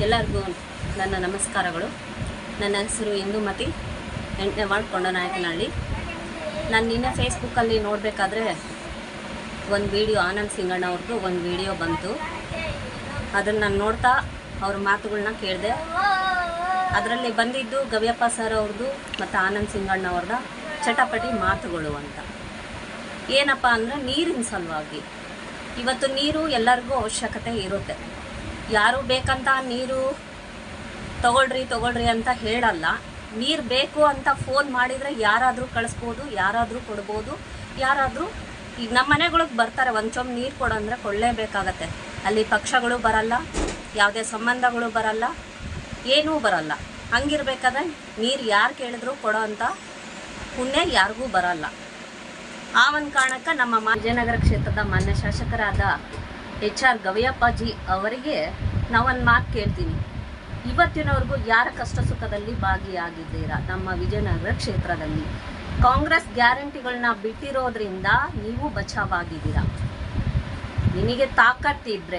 ಎಲ್ಲರಿಗೂ ನನ್ನ ನಮಸ್ಕಾರಗಳು ನನ್ನ ಹೆಸರು ಇಂದುಮತಿ ಎಂಟನೇ ವಾರ್ಡ್ ಕೊಂಡನಾಯಕನಹಳ್ಳಿ ನಾನು ನಿನ್ನೆ ಫೇಸ್ಬುಕ್ಕಲ್ಲಿ ನೋಡಬೇಕಾದ್ರೆ ಒಂದು ವಿಡಿಯೋ ಆನಂದ್ ಸಿಂಗಣ್ಣ ಅವ್ರದ್ದು ಒಂದು ವಿಡಿಯೋ ಬಂತು ಅದನ್ನು ನಾನು ನೋಡ್ತಾ ಅವ್ರ ಮಾತುಗಳನ್ನ ಕೇಳಿದೆ ಅದರಲ್ಲಿ ಬಂದಿದ್ದು ಗವ್ಯಪ್ಪ ಸರ್ ಅವ್ರದ್ದು ಮತ್ತು ಆನಂದ್ ಸಿಂಗಣ್ಣ ಅವ್ರದ ಚಟಪಟಿ ಮಾತುಗಳು ಅಂತ ಏನಪ್ಪ ಅಂದರೆ ನೀರಿನ ಸಲುವಾಗಿ ಇವತ್ತು ನೀರು ಎಲ್ಲರಿಗೂ ಅವಶ್ಯಕತೆ ಇರುತ್ತೆ ಯಾರು ಬೇಕಂತ ನೀರು ತಗೊಳ್ರಿ ತಗೊಳ್ರಿ ಅಂತ ಹೇಳಲ್ಲ ನೀರು ಬೇಕು ಅಂತ ಫೋನ್ ಮಾಡಿದರೆ ಯಾರಾದರೂ ಕಳಿಸ್ಬೋದು ಯಾರಾದರೂ ಕೊಡ್ಬೋದು ಯಾರಾದರೂ ಈಗ ನಮ್ಮ ಮನೆಗಳಿಗೆ ಬರ್ತಾರೆ ಒಂದು ಚೊಂಬ ನೀರು ಕೊಡು ಅಂದರೆ ಕೊಳ್ಳೇಬೇಕಾಗತ್ತೆ ಅಲ್ಲಿ ಪಕ್ಷಗಳು ಬರಲ್ಲ ಯಾವುದೇ ಸಂಬಂಧಗಳು ಬರಲ್ಲ ಏನೂ ಬರಲ್ಲ ಹಂಗಿರ್ಬೇಕಾದ್ರೆ ನೀರು ಯಾರು ಕೇಳಿದ್ರು ಕೊಡೋ ಅಂತ ಪುಣ್ಯ ಯಾರಿಗೂ ಬರಲ್ಲ ಆ ಒಂದು ಕಾರಣಕ್ಕೆ ನಮ್ಮ ಮ- ವಿಜಯನಗರ ಕ್ಷೇತ್ರದ ಮಾನ್ಯ ಶಾಸಕರಾದ ಎಚ್ ಆರ್ ಗವಿಯಪ್ಪಾಜಿ ಅವರಿಗೆ ನಾವೊಂದು ಮಾತು ಕೇಳ್ತೀನಿ ಇವತ್ತಿನವರೆಗೂ ಯಾರ ಕಷ್ಟ ಸುಖದಲ್ಲಿ ಭಾಗಿಯಾಗಿದ್ದೀರಾ ನಮ್ಮ ವಿಜಯನಗರ ಕ್ಷೇತ್ರದಲ್ಲಿ ಕಾಂಗ್ರೆಸ್ ಗ್ಯಾರಂಟಿಗಳನ್ನ ಬಿಟ್ಟಿರೋದ್ರಿಂದ ನೀವು ಬಚಾವಾಗಿದ್ದೀರಾ ನಿನಗೆ ತಾಕತ್ತಿದ್ರೆ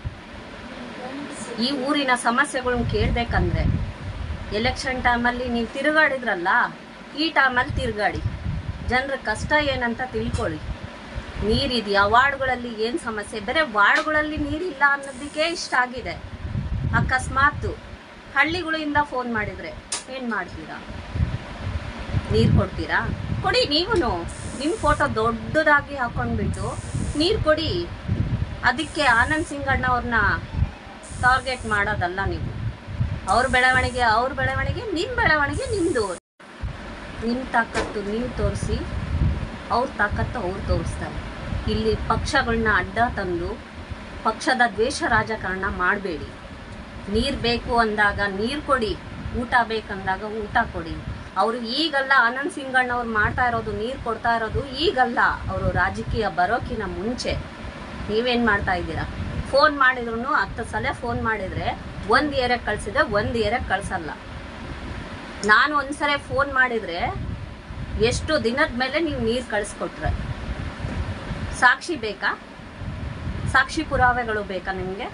ಈ ಊರಿನ ಸಮಸ್ಯೆಗಳನ್ನ ಕೇಳಬೇಕಂದ್ರೆ ಎಲೆಕ್ಷನ್ ಟೈಮಲ್ಲಿ ನೀವು ತಿರುಗಾಡಿದ್ರಲ್ಲ ಈ ಟೈಮಲ್ಲಿ ತಿರುಗಾಡಿ ಜನರ ಕಷ್ಟ ಏನಂತ ತಿಳ್ಕೊಳ್ಳಿ ನೀರಿದೆಯಾ ವಾರ್ಡ್ಗಳಲ್ಲಿ ಏನು ಸಮಸ್ಯೆ ಬೇರೆ ವಾರ್ಡ್ಗಳಲ್ಲಿ ನೀರಿಲ್ಲ ಅನ್ನೋದಕ್ಕೆ ಇಷ್ಟ ಆಗಿದೆ ಅಕಸ್ಮಾತ್ ಹಳ್ಳಿಗಳಿಂದ ಫೋನ್ ಮಾಡಿದರೆ ಏನು ಮಾಡ್ತೀರಾ ನೀರು ಕೊಡ್ತೀರಾ ಕೊಡಿ ನೀವು ನಿಮ್ಮ ಫೋಟೋ ದೊಡ್ಡದಾಗಿ ಹಾಕೊಂಡ್ಬಿಟ್ಟು ನೀರು ಕೊಡಿ ಅದಕ್ಕೆ ಆನಂದ್ ಸಿಂಗಣ್ಣ ಅವ್ರನ್ನ ಟಾರ್ಗೆಟ್ ಮಾಡೋದಲ್ಲ ನೀವು ಅವ್ರ ಬೆಳವಣಿಗೆ ಅವ್ರ ಬೆಳವಣಿಗೆ ನಿಮ್ಮ ಬೆಳವಣಿಗೆ ನಿಮ್ಮದು ನಿಮ್ಮ ತಾಕತ್ತು ನೀವು ತೋರಿಸಿ ಅವ್ರ ತಾಕತ್ತು ಅವ್ರು ತೋರಿಸ್ತಾರೆ ಇಲ್ಲಿ ಪಕ್ಷಗಳನ್ನ ಅಡ್ಡ ತಂದು ಪಕ್ಷದ ದ್ವೇಷ ರಾಜಕಾರಣ ಮಾಡಬೇಡಿ ನೀರು ಬೇಕು ಅಂದಾಗ ನೀರು ಕೊಡಿ ಊಟ ಬೇಕಂದಾಗ ಊಟ ಕೊಡಿ ಅವರು ಈಗಲ್ಲ ಆನಂದ್ ಸಿಂಗಣ್ಣ ಅವ್ರು ಮಾಡ್ತಾ ಇರೋದು ನೀರು ಕೊಡ್ತಾ ಇರೋದು ಈಗಲ್ಲ ಅವರು ರಾಜಕೀಯ ಬರೋಕಿನ ಮುಂಚೆ ನೀವೇನು ಮಾಡ್ತಾ ಇದ್ದೀರಾ ಫೋನ್ ಮಾಡಿದ್ರು ಹತ್ತು ಸಲ ಫೋನ್ ಮಾಡಿದರೆ ಒಂದು ಏರಿಯಾಗೆ ಕಳಿಸಿದ್ರೆ ಒಂದು ಏರಿಯಾಗೆ ಕಳಿಸಲ್ಲ ನಾನು ಒಂದ್ಸಲ ಫೋನ್ ಮಾಡಿದರೆ ಎಷ್ಟು ದಿನದ ಮೇಲೆ ನೀವು ನೀರು ಕಳಿಸ್ಕೊಟ್ರೆ ಸಾಕ್ಷಿ ಬೇಕಾ ಸಾಕ್ಷಿ ಪುರಾವೆಗಳು ಬೇಕಾ ನಿಮಗೆ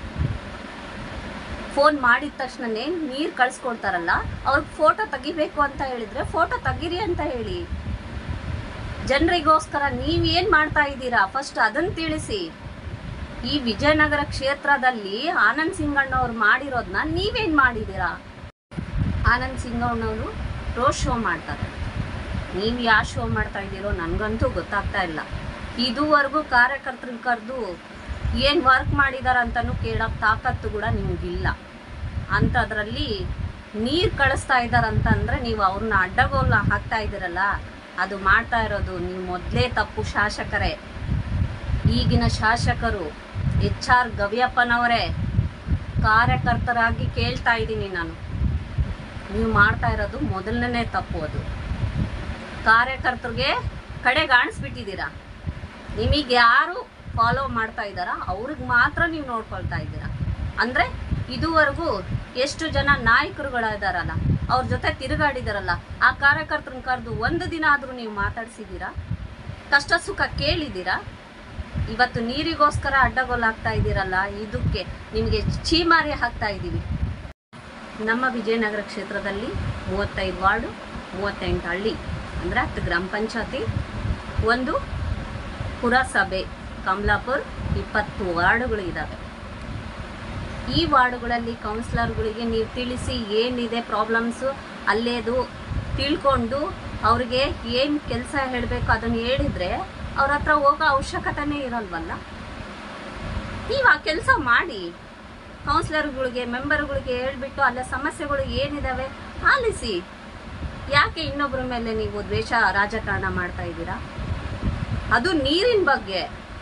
ಫೋನ್ ಮಾಡಿದ ತಕ್ಷಣನೇ ನೀರು ಕಳಿಸ್ಕೊಡ್ತಾರಲ್ಲ ಅವ್ರಿಗೆ ಫೋಟೋ ತೆಗಿಬೇಕು ಅಂತ ಹೇಳಿದ್ರೆ ಫೋಟೋ ತೆಗೀರಿ ಅಂತ ಹೇಳಿ ಜನರಿಗೋಸ್ಕರ ನೀವೇನು ಮಾಡ್ತಾ ಇದ್ದೀರಾ ಫಸ್ಟ್ ಅದನ್ನು ತಿಳಿಸಿ ಈ ವಿಜಯನಗರ ಕ್ಷೇತ್ರದಲ್ಲಿ ಆನಂದ್ ಸಿಂಗಣ್ಣ ಅವ್ರು ಮಾಡಿರೋದನ್ನ ನೀವೇನು ಮಾಡಿದ್ದೀರಾ ಆನಂದ್ ಸಿಂಗಣ್ಣವರು ರೋಡ್ ಶೋ ಮಾಡ್ತಾರೆ ನೀವು ಯಾವ ಶೋ ಮಾಡ್ತಾ ಇದ್ದೀರೋ ನನಗಂತೂ ಗೊತ್ತಾಗ್ತಾ ಇಲ್ಲ ಇದುವರೆಗೂ ಕಾರ್ಯಕರ್ತರನ್ನ ಕರೆದು ಏನು ವರ್ಕ್ ಮಾಡಿದಾರ ಅಂತಲೂ ಕೇಳೋ ತಾಕತ್ತು ಕೂಡ ನಿಮಗಿಲ್ಲ ಅಂಥದ್ರಲ್ಲಿ ನೀರು ಕಳಿಸ್ತಾ ಇದ್ದಾರಂತಂದ್ರೆ ನೀವು ಅವ್ರನ್ನ ಅಡ್ಡಗೋಲ ಹಾಕ್ತಾ ಇದ್ದೀರಲ್ಲ ಅದು ಮಾಡ್ತಾ ಇರೋದು ನೀವು ಮೊದಲೇ ತಪ್ಪು ಶಾಸಕರೇ ಈಗಿನ ಶಾಸಕರು ಎಚ್ ಆರ್ ಗವಿಯಪ್ಪನವರೇ ಕಾರ್ಯಕರ್ತರಾಗಿ ಕೇಳ್ತಾ ಇದ್ದೀನಿ ನಾನು ನೀವು ಮಾಡ್ತಾ ಇರೋದು ಮೊದಲನೇ ತಪ್ಪು ಅದು ಕಾರ್ಯಕರ್ತರಿಗೆ ಕಡೆಗಾಣಿಸ್ಬಿಟ್ಟಿದ್ದೀರಾ ನಿಮಗೆ ಯಾರು ಫಾಲೋ ಮಾಡ್ತಾ ಇದ್ದಾರಾ ಅವ್ರಿಗೆ ಮಾತ್ರ ನೀವು ನೋಡ್ಕೊಳ್ತಾ ಇದ್ದೀರಾ ಅಂದರೆ ಇದುವರೆಗೂ ಎಷ್ಟು ಜನ ನಾಯಕರುಗಳಿದಾರಲ್ಲ ಅವ್ರ ಜೊತೆ ತಿರುಗಾಡಿದಾರಲ್ಲ ಆ ಕಾರ್ಯಕರ್ತರನ್ನ ಕರೆದು ಒಂದು ದಿನ ಆದರೂ ನೀವು ಮಾತಾಡ್ಸಿದ್ದೀರಾ ಕಷ್ಟ ಸುಖ ಕೇಳಿದ್ದೀರಾ ಇವತ್ತು ನೀರಿಗೋಸ್ಕರ ಅಡ್ಡಗೋಲಾಗ್ತಾ ಇದ್ದೀರಲ್ಲ ಇದಕ್ಕೆ ನಿಮಗೆ ಚೀಮಾರಿ ಹಾಕ್ತಾ ಇದ್ದೀವಿ ನಮ್ಮ ವಿಜಯನಗರ ಕ್ಷೇತ್ರದಲ್ಲಿ ಮೂವತ್ತೈದು ವಾರ್ಡು ಮೂವತ್ತೆಂಟು ಹಳ್ಳಿ ಅಂದರೆ ಹತ್ತು ಗ್ರಾಮ ಪಂಚಾಯತಿ ಒಂದು ಪುರಸಭೆ ಕಮಲಾಪುರ್ ಇಪ್ಪತ್ತು ವಾರ್ಡುಗಳು ಇದ್ದಾವೆ ಈ ವಾರ್ಡುಗಳಲ್ಲಿ ಕೌನ್ಸಿಲರ್ಗಳಿಗೆ ನೀವು ತಿಳಿಸಿ ಏನಿದೆ ಪ್ರಾಬ್ಲಮ್ಸು ಅಲ್ಲೇದು ತಿಳ್ಕೊಂಡು ಅವ್ರಿಗೆ ಏನು ಕೆಲಸ ಹೇಳಬೇಕು ಅದನ್ನು ಹೇಳಿದರೆ ಅವ್ರ ಹತ್ರ ಹೋಗೋ ಅವಶ್ಯಕತೆನೇ ಇರಲ್ವಲ್ಲ ನೀವು ಆ ಕೆಲಸ ಮಾಡಿ ಕೌನ್ಸಿಲರ್ಗಳಿಗೆ ಮೆಂಬರ್ಗಳಿಗೆ ಹೇಳ್ಬಿಟ್ಟು ಅಲ್ಲ ಸಮಸ್ಯೆಗಳು ಏನಿದಾವೆ ಆಲಿಸಿ ಯಾಕೆ ಇನ್ನೊಬ್ಬರ ಮೇಲೆ ನೀವು ದ್ವೇಷ ರಾಜಕಾರಣ ಮಾಡ್ತಾ ಇದ್ದೀರಾ ಅದು ನೀರಿನ ಬಗ್ಗೆ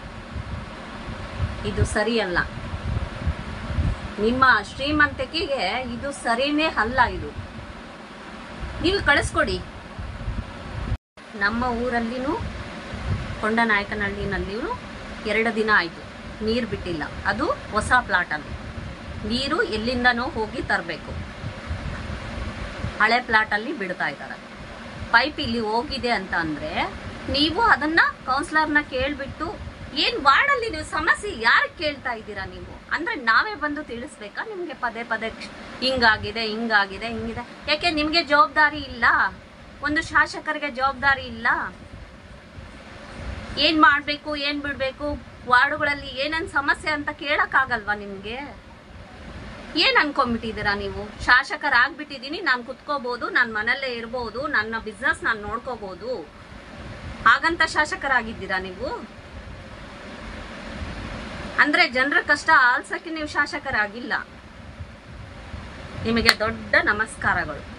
ಇದು ಸರಿಯಲ್ಲ ನಿಮ್ಮ ಶ್ರೀಮಂತಿಕೆಗೆ ಇದು ಸರಿನೇ ಅಲ್ಲ ಇದು ನೀವು ಕಳಿಸ್ಕೊಡಿ ನಮ್ಮ ಊರಲ್ಲಿನೂ ಕೊಂಡನಾಯಕನಹಳ್ಳಿನಲ್ಲಿಯೂ ಎರಡು ದಿನ ಆಯಿತು ನೀರು ಬಿಟ್ಟಿಲ್ಲ ಅದು ಹೊಸ ಪ್ಲಾಟಲ್ಲಿ ನೀರು ಎಲ್ಲಿಂದನೋ ಹೋಗಿ ತರಬೇಕು ಹಳೆ ಪ್ಲಾಟಲ್ಲಿ ಬಿಡ್ತಾ ಇದ್ದಾರೆ ಪೈಪ್ ಇಲ್ಲಿ ಹೋಗಿದೆ ಅಂತ ಅಂದರೆ ನೀವು ಅದನ್ನು ಕೌನ್ಸಿಲರ್ನ ಕೇಳಿಬಿಟ್ಟು ಏನ್ ವಾರ್ಡಲ್ಲಿ ನೀವು ಸಮಸ್ಯೆ ಯಾರು ಕೇಳ್ತಾ ಇದ್ದೀರಾ ನೀವು ಅಂದ್ರೆ ನಾವೇ ಬಂದು ತಿಳಿಸ್ಬೇಕಾ ನಿಮ್ಗೆ ಪದೇ ಪದೇ ಕ್ಷ- ಹಿಂಗಾಗಿದೆ ಹಿಂಗಾಗಿದೆ ಹಿಂಗಿದೆ ಯಾಕೆ ನಿಮ್ಗೆ ಜವಾಬ್ದಾರಿ ಇಲ್ಲ ಒಂದು ಶಾಸಕರಿಗೆ ಜವಾಬ್ದಾರಿ ಇಲ್ಲ ಏನ್ ಮಾಡ್ಬೇಕು ಏನ್ ಬಿಡ್ಬೇಕು ವಾರ್ಡುಗಳಲ್ಲಿ ಏನೇನ್ ಸಮಸ್ಯೆ ಅಂತ ಕೇಳಕ್ಕಾಗಲ್ವಾ ನಿಮ್ಗೆ ಏನ್ ಅನ್ಕೊಂಡ್ಬಿಟ್ಟಿದ್ದೀರಾ ನೀವು ಶಾಸಕರಾಗ್ಬಿಟ್ಟಿದೀನಿ ನಾನು ಕುತ್ಕೋಬಹುದು ನಾನು ಮನೆಯಲ್ಲೇ ಇರ್ಬೋದು ನನ್ನ ಬಿಸ್ನೆಸ್ ನಾನು ನೋಡ್ಕೋಬಹುದು ಹಾಗಂತ ಶಾಸಕರಾಗಿದ್ದೀರಾ ನೀವು ಅಂದ್ರೆ ಜನರ ಕಷ್ಟ ಆಲ್ಸಕ್ಕೆ ನೀವು ಶಾಸಕರಾಗಿಲ್ಲ ನಿಮಗೆ ದೊಡ್ಡ ನಮಸ್ಕಾರಗಳು